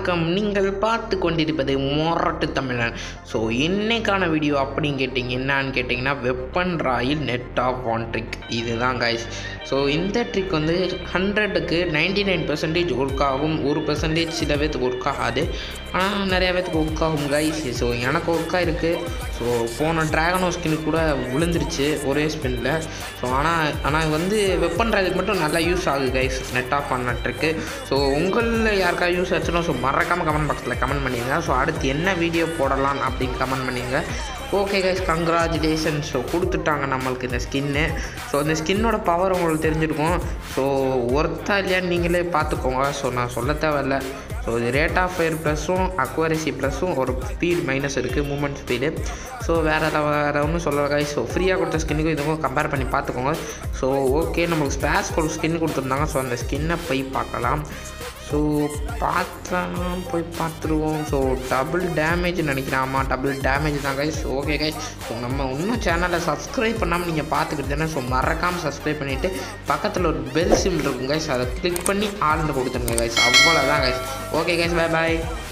வணக்கம் நீங்கள் பார்த்து கொண்டிருப்பது மொரட்டு தமிழன் ஸோ இன்னைக்கான வீடியோ அப்படின்னு கேட்டிங்க என்னான்னு கேட்டிங்கன்னா weapon royale net off one trick இதுதான் கைஸ் ஸோ இந்த ட்ரிக் வந்து ஹண்ட்ரடுக்கு நைன்டி நைன் பர்சன்டேஜ் ஒர்க் ஆகும் ஒரு பர்சன்டேஜ் சில பேர்த்துக்கு ஒர்க் ஆகாது ஆனால் நிறையா பேர்த்துக்கு ஒர்க் ஆகும் கைஸ் ஸோ எனக்கு ஒர்க் ஆகிருக்கு ஸோ போன ட்ராகனோ ஸ்கின் கூட விழுந்துருச்சு ஒரே ஸ்பின்னில் ஸோ ஆனால் ஆனால் வந்து வெப்பன் ராய்க்கு மட்டும் நல்லா யூஸ் ஆகுது கைஸ் நெட் ஆஃப் பண்ண ட்ரிக்கு ஸோ உங்களில் யாருக்காவது யூஸ் ஆச்சுன்னா ஸோ மறக்காமல் கமெண்ட் பாக்ஸில் கமெண்ட் பண்ணிடுங்க ஸோ அடுத்து என்ன வீடியோ போடலாம் அப்படின்னு கமெண்ட் பண்ணிடுங்க ஓகே கைஸ் கங்க்ராச்சுலேஷன் ஸோ கொடுத்துட்டாங்க நம்மளுக்கு இந்த ஸ்கின்னு ஸோ இந்த ஸ்கின்னோட பவர் உங்களுக்கு தெரிஞ்சிருக்கும் ஸோ ஒர்த்தா இல்லையான்னு நீங்களே பார்த்துக்கோங்க ஸோ நான் சொல்ல தேவையில்ல ஸோ இது ரேட் ஆஃப் ஃபயர் ப்ளஸும் அக்வாரசி ப்ளஸும் ஒரு ஸ்பீட் மைனஸ் இருக்குது மூமெண்ட் ஸ்பீடு ஸோ வேறு வேறு ஒன்றும் சொல்ல கைஸ் ஸோ ஃப்ரீயாக கொடுத்த ஸ்கின்னுக்கும் இதுக்கும் கம்பேர் பண்ணி பார்த்துக்கோங்க ஸோ ஓகே நம்மளுக்கு ஸ்பேஸ் ஒரு ஸ்கின் கொடுத்துருந்தாங்க ஸோ அந்த ஸ்கின்னை போய் பார்க்கலாம் ஸோ பார்த்தா போய் பார்த்துருவோம் ஸோ டபுள் டேமேஜ் நினைக்கிறேன் ஆமாம் டபுள் டேமேஜ் தான் கைஸ் ஓகே கைஸ் ஸோ நம்ம இன்னும் சேனலை சப்ஸ்கிரைப் பண்ணாமல் நீங்கள் பார்த்துக்கிட்டு ஸோ மறக்காமல் சப்ஸ்கிரைப் பண்ணிவிட்டு பக்கத்தில் ஒரு பெல் சிம் இருக்கும் கைஸ் அதை கிளிக் பண்ணி ஆள்னு கொடுத்துருங்க கைஸ் அவ்வளோதான் கைஸ் ஓகே கைஸ் பை பாய்